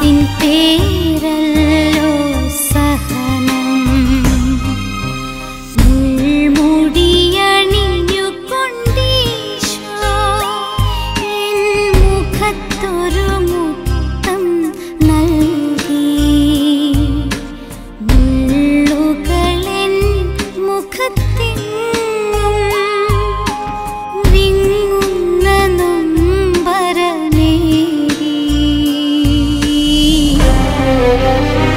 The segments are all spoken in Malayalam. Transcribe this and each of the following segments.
നിൻ പേരല്ലോ സഹനം മുൾമുടിയണിഞ്ഞുകൊണ്ടീശോ എൻ മുഖത്തൊരു മുത്തം നൽകി മുള്ളുകളെൻ മുഖത്തെങ്ങും വിങ്ങുന്ന നൊമ്പരനേരി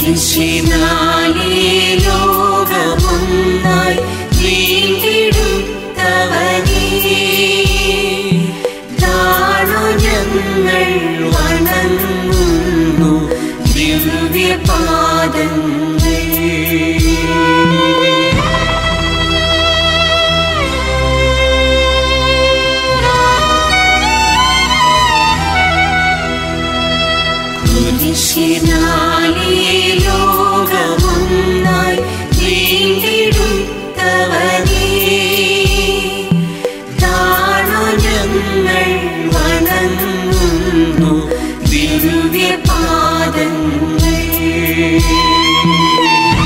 കുരിശിനാലേ ലോകമൊന്നായി വീണ്ടെടുത്തവനേ താണു ഞങ്ങൾ വണങ്ങുന്നു ദിവ്യപാദങ്ങൾ കുരിശിനാലേ ലോകമൊന്നായി വീണ്ടെടുത്തവനേ താണു ഞങ്ങൾ വണങ്ങുന്നു ദിവ്യപാദങ്ങൾ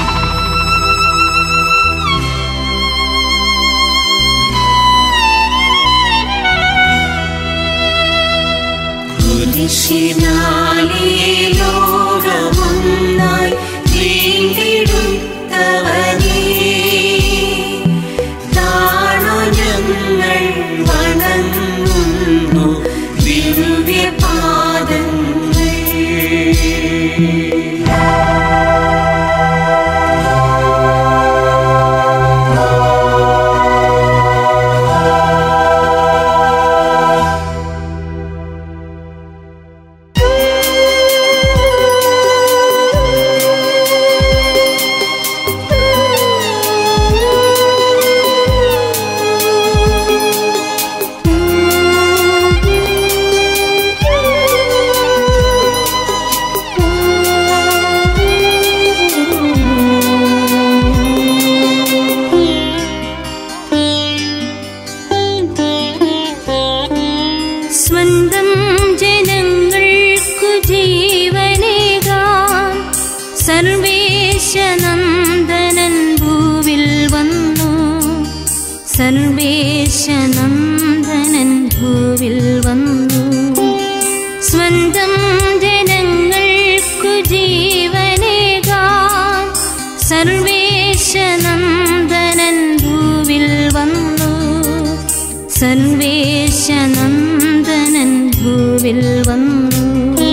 കുരിശിനാലേ ലോകമൊന്നായി വീണ്ടെടുത്തവനേ താണു ഞങ്ങൾ വണങ്ങുന്നു ദിവ്യപാദങ്ങൾ സ്വന്തം ജനങ്ങൾക്കു ജീവനേകാൻ സർവേശനന്ദനൻ ഭൂവിൽ വന്നു സർവേശനന്ദനൻ ഭൂവിൽ വന്നു സ്വന്തം ജനങ്ങൾക്കു ജീവനേകാൻ സർവേശനന്ദനൻ ഭൂവിൽ വന്നു സർവേശനന്ദനൻ ഭൂവിൽ വന്നു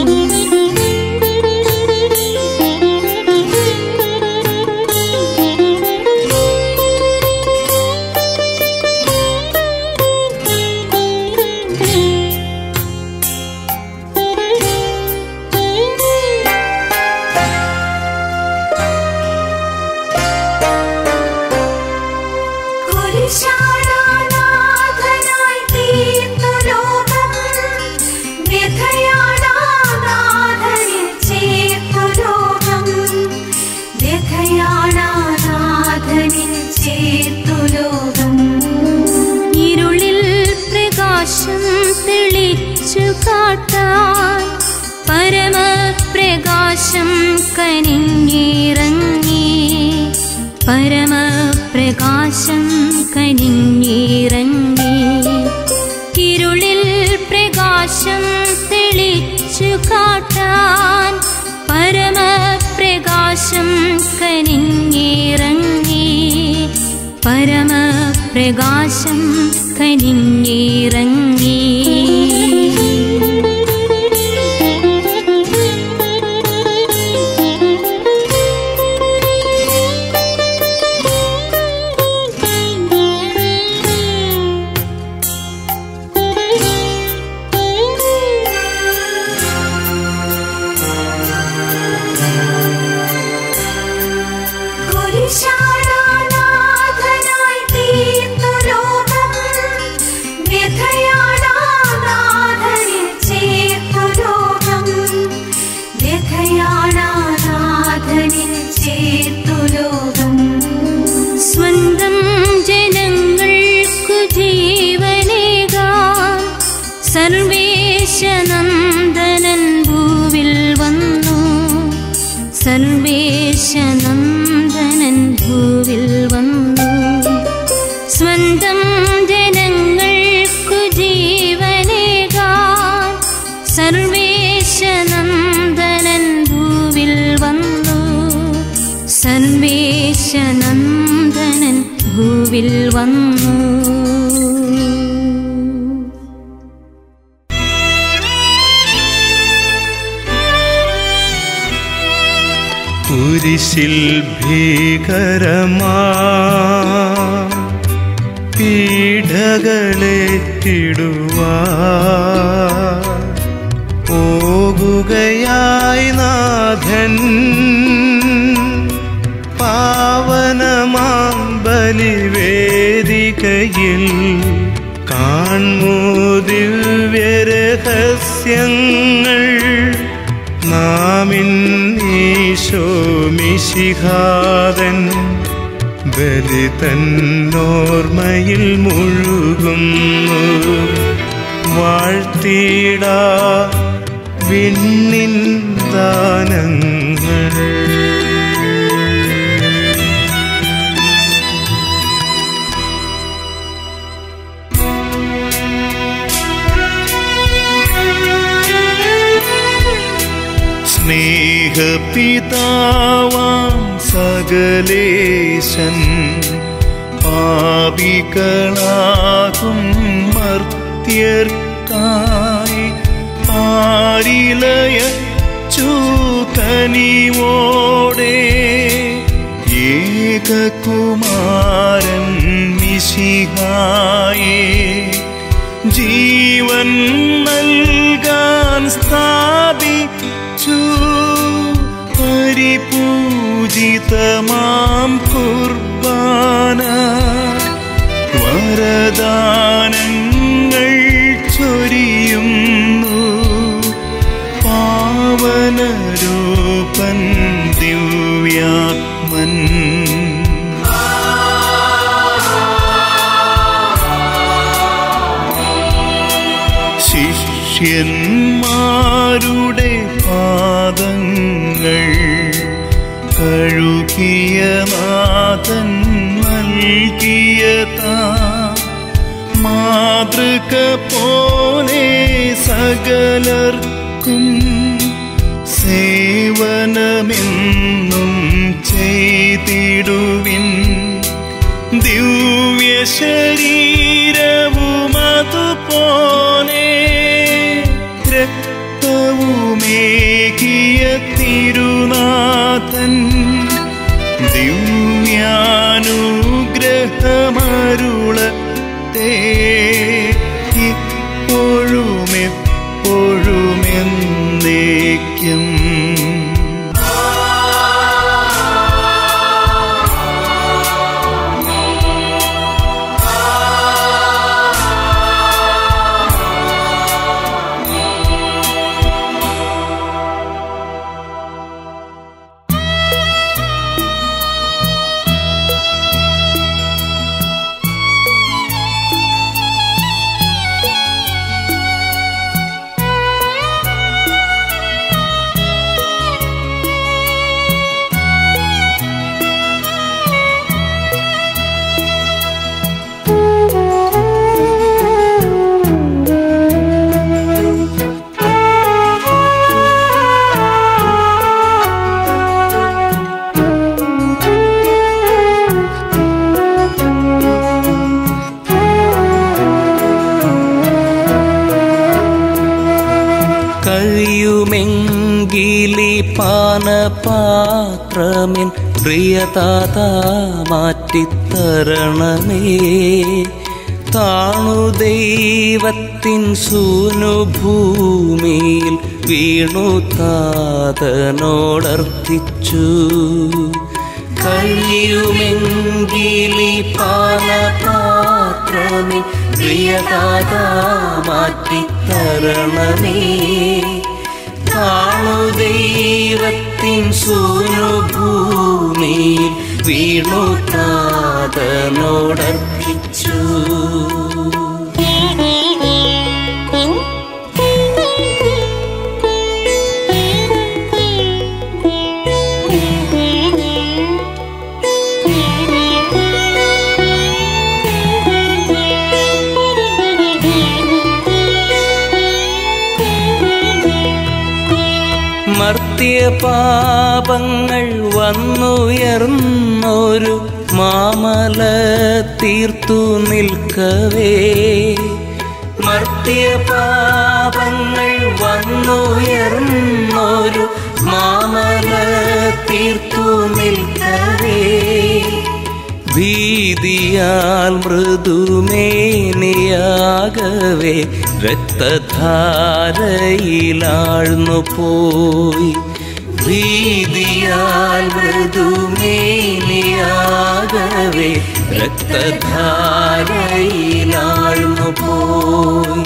കുരിശാനാഥനായി തീർത്തു ലോകം വ്യഥയാണാനാഥനിൽ ചേർത്തു ലോകം വ്യഥയാണാനാഥനിൽ ചേർത്തു ലോകം ഇരുളിൽ പ്രകാശം തെളിച്ചു കാട്ടാൻ പരമപ്രകാശം കനിഞ്ഞിറങ്ങി പരമപ്രകാശം കനിഞ്ഞിറങ്ങി ഇരുളിൽ പ്രകാശം തെളിച്ചു കാട്ടാൻ പരമപ്രകാശം കനിഞ്ഞിറങ്ങി പരമപ്രകാശം കനിഞ്ഞിറങ്ങി കുരിശാനാഥനായി തീർത്തു ലോകം വ്യഥയാണാനാഥനിൽ ചേർത്തു ലോകം വ്യഥയാണാനാഥനിൽ ചേർത്തു ലോകം സ്വന്തം ജനങ്ങൾക്കു ജീവനേകാൻ സർവേശനന്ദനൻ ഭൂവിൽ വന്നു സർവേശനന്ദനൻ ഭൂവിൽ വന്നു സ്വന്തം ജനങ്ങൾക്കു ജീവനേകാൻ സർവേശനന്ദനൻ ഭൂവിൽ വന്നു സർവേശനന്ദനൻ ഭൂവിൽ വന്നു കുരിശിൽ ഭീകരമാ പീഡകളേറ്റിടുവാ പോകുകയായി നാഥൻ പാവനമാം ബലിവേദികയിൽ കാൺമൂ ദിവ്യരഹസ്യങ്ങൾ നാമിൻ ഈശോ മിശിഹാതൻ ബലി തന്നോർമ്മയിൽ മുഴുകുന്നു വാഴ്ത്തിട വിണ്ണിൻ ദാനങ്ങൾ സ്നേഹപിതാവാം സകലേശൻ പാപികളാകും മർത്യർക്കായി ആരിലയ ചൂക്കനിവോടെ ഏകകുമാരൻ മിശിഹായേ ജീവൻ നൽകാൻ സ്ഥാപിച്ചു പരിപൂജിതമാം കുർബാന വരദാനങ്ങൾ ചൊരിയുന്നു പാവനരൂപൻ ദിവ്യാത്മൻ ശിഷ്യന്മാരുടെ പാദങ്ങൾ കഴുകിയ നാഥൻ നൽകിയ മാതൃക പോലെ സകലർക്കും സേവനമെന്നും ചെയ്തിടുവിൻ ദിവ്യ ശരീരവും അതുപോലെ രക്തവുമേകിയ തിരുനാഥൻ ദിവ്യാനുഗ്രഹമരുളത്തെ ഇപ്പോഴും എപ്പോഴും എന്നേക്കും കഴിയുമെങ്കിലി പാനപാത്രമിൻ പ്രിയതാത മാറ്റിത്തരണമേ താണു ദൈവത്തിൻ സൂനുഭൂമിയിൽ വീണു താതനോടർത്തിച്ചു കഴിയുമെങ്കിലി പാനപാത്രമിൻ പ്രിയതാത മാറ്റിത്തരണമേ താണു ദൈവത്തിൻ സൂനുഭൂമിയിൽ വീണു താതനോടർപ്പിച്ചു മർത്യപാപങ്ങൾ വന്നുയർന്നൊരു മാമല തീർത്തു നിൽക്കവേ മർത്യപാപങ്ങൾ വന്നുയർന്നൊരു മാമല തീർത്തു നിൽക്കവേ ഭീതിയാൽ മൃദുമേനിയാകവേ രക്തധാരയിലാഴ്ന്നു പോയി ഭീതിയാൽ മൃദുമേനിയാകവേ രക്തധാരയിലാഴ്ന്നു പോയി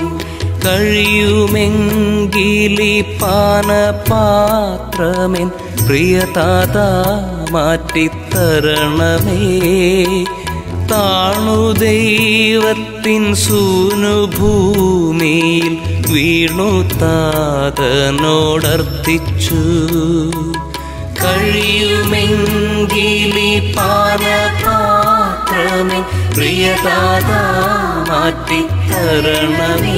കഴിയുമെങ്കിലി പാനപാത്രമെൻ പ്രിയതാത മാറ്റിത്തരണമേ താണു ദൈവത്തിൻ സൂനുഭൂമിയിൽ വീണു താതനോടർത്തിച്ചു കഴിയുമെങ്കിലി പാനപാത്രമേ പ്രിയതാത മാറ്റിത്തരണമേ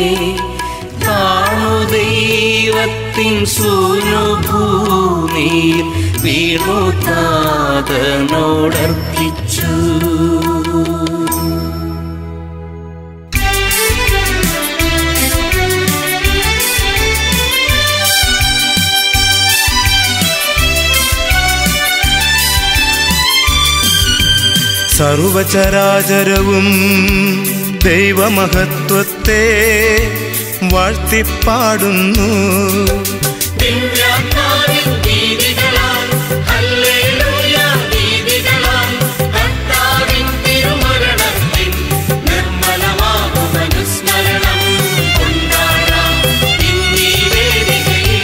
താണു ദൈവത്തിൻ സൂനുഭൂമിയിൽ വീണു താതനോടർപ്പിച്ചു സർവചരാചരവും ദൈവമഹത്വത്തെ വാഴ്ത്തിപ്പാടുന്നു ദിവ്യാത്മാവിൻ ദീദികളാൽ ഹല്ലേലൂയ ദീദികളാൽ കർത്താവിൻ തിരുമരണത്തിൻ നിർമ്മലമാകും അനുസ്മരണം കൊണ്ടാടാം ഇന്നീ വേദികയിൽ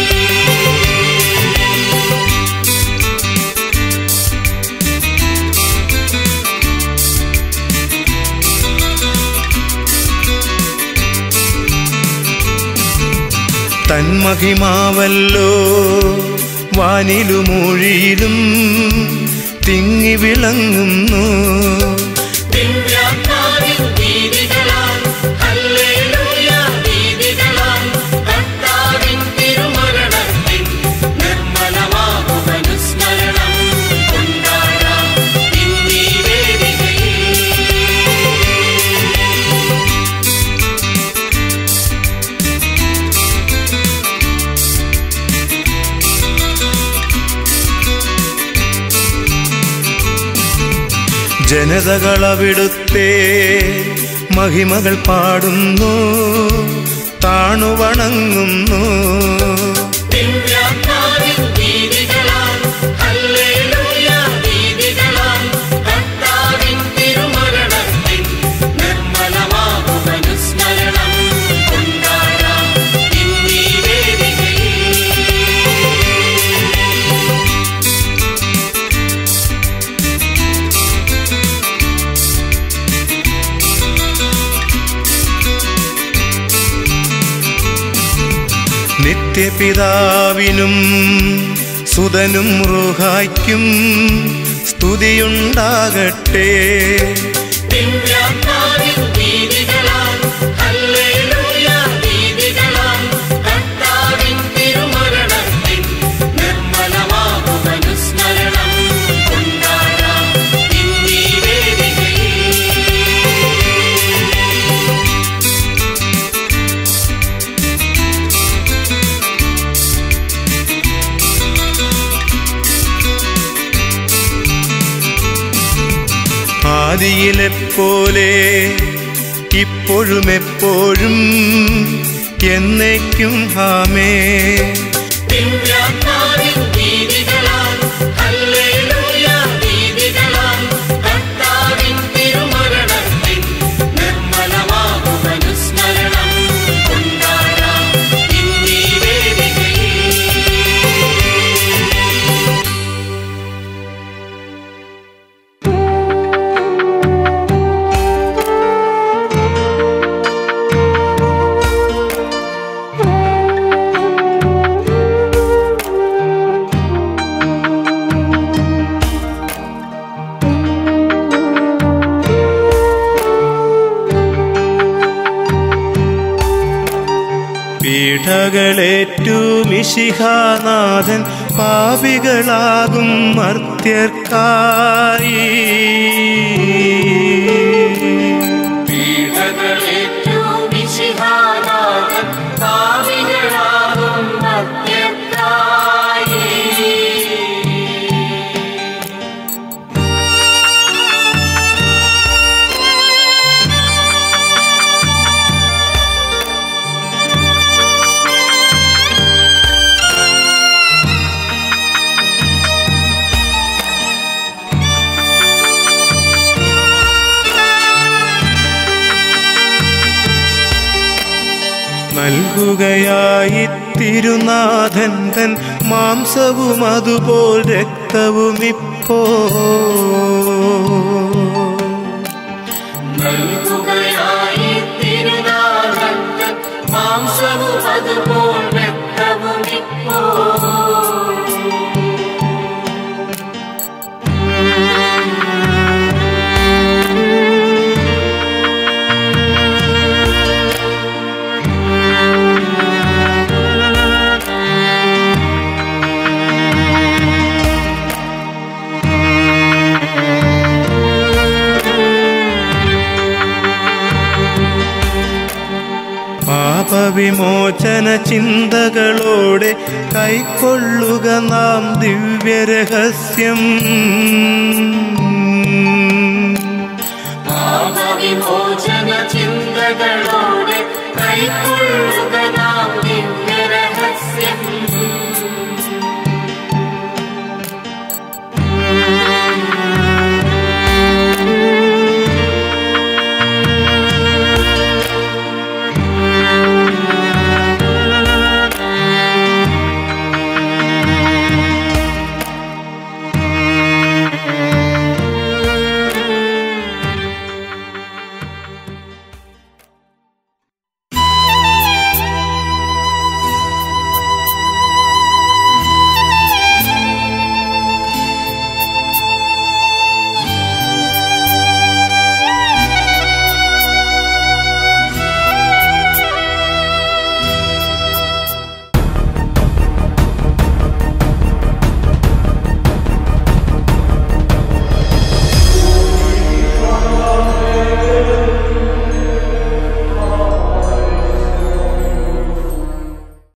തന്മഹിമാവല്ലോ വാനിലുമൂഴിയിലും തിങ്ങി വിളങ്ങുന്നു ദിവ്യാത്മാവിൻ ദീദികളാൽ ഹല്ലേലൂയ ദീദികളാൽ കർത്താവിൻ തിരുമരണത്തിൻ നിർമ്മലമാകും അനുസ്മരണം കൊണ്ടാടാം ഇന്നീ വേദികയിൽ ജനതകളവിടുത്തെ മഹിമകൾ പാടുന്നു താണുവണങ്ങുന്നു ദിവ്യാത്മാവിൻ ദീദികളാൽ ഹല്ലേലൂയ ദീദികളാൽ കർത്താവിൻ തിരുമരണത്തിൻ നിർമ്മലമാകും അനുസ്മരണം കൊണ്ടാടാം ഇന്നീ വേദികയിൽ നിത്യപിതാവിനും സുതനും റുഹായ്ക്കും സ്തുതിയുണ്ടാകട്ടെ ദിവ്യാത്മാവിൻ ദീദികളാൽ ഹല്ലേലൂയ ദീദികളാൽ കർത്താവിൻ തിരുമരണത്തിൻ നിർമ്മലമാകും അനുസ്മരണം കൊണ്ടാടാം ഇന്നീ വേദികയിൽ ആദിയിലെപ്പോലെ ഇപ്പോഴും എപ്പോഴും എന്നേക്കും ഹാമേ ദിവ്യാത്മാവിൻ ദീദികളാൽ ഹല്ലേലൂയ ദീദികളാൽ കർത്താവിൻ തിരുമരണത്തിൻ നിർമ്മലമാകും അനുസ്മരണം കൊണ്ടാടാം ഇന്നീ വേദികയിൽ പീഠകളേറ്റു മിശിഹാനാഥൻ പാപികളാകും മർത്യർക്കായി പീഠകളേറ്റു മിശിഹാനാഥൻ പാപികളാകും മധ്യത്തായി നൽകുകയായി തിരുനാഥൻ തൻ മാംസവും അതുപോൽ രക്തവുമിപ്പോ നൽകുകയായി തിരുനാഥൻ മാംസവും അതുപോൽ രക്തവും ഇപ്പോൾ പാപവിമോചന ചിന്തകളോടെ കൈക്കൊള്ളുക നാം ദിവ്യരഹസ്യം പാപവിമോചന ചിന്തകളോടെ കൈക്കൊള്ളുക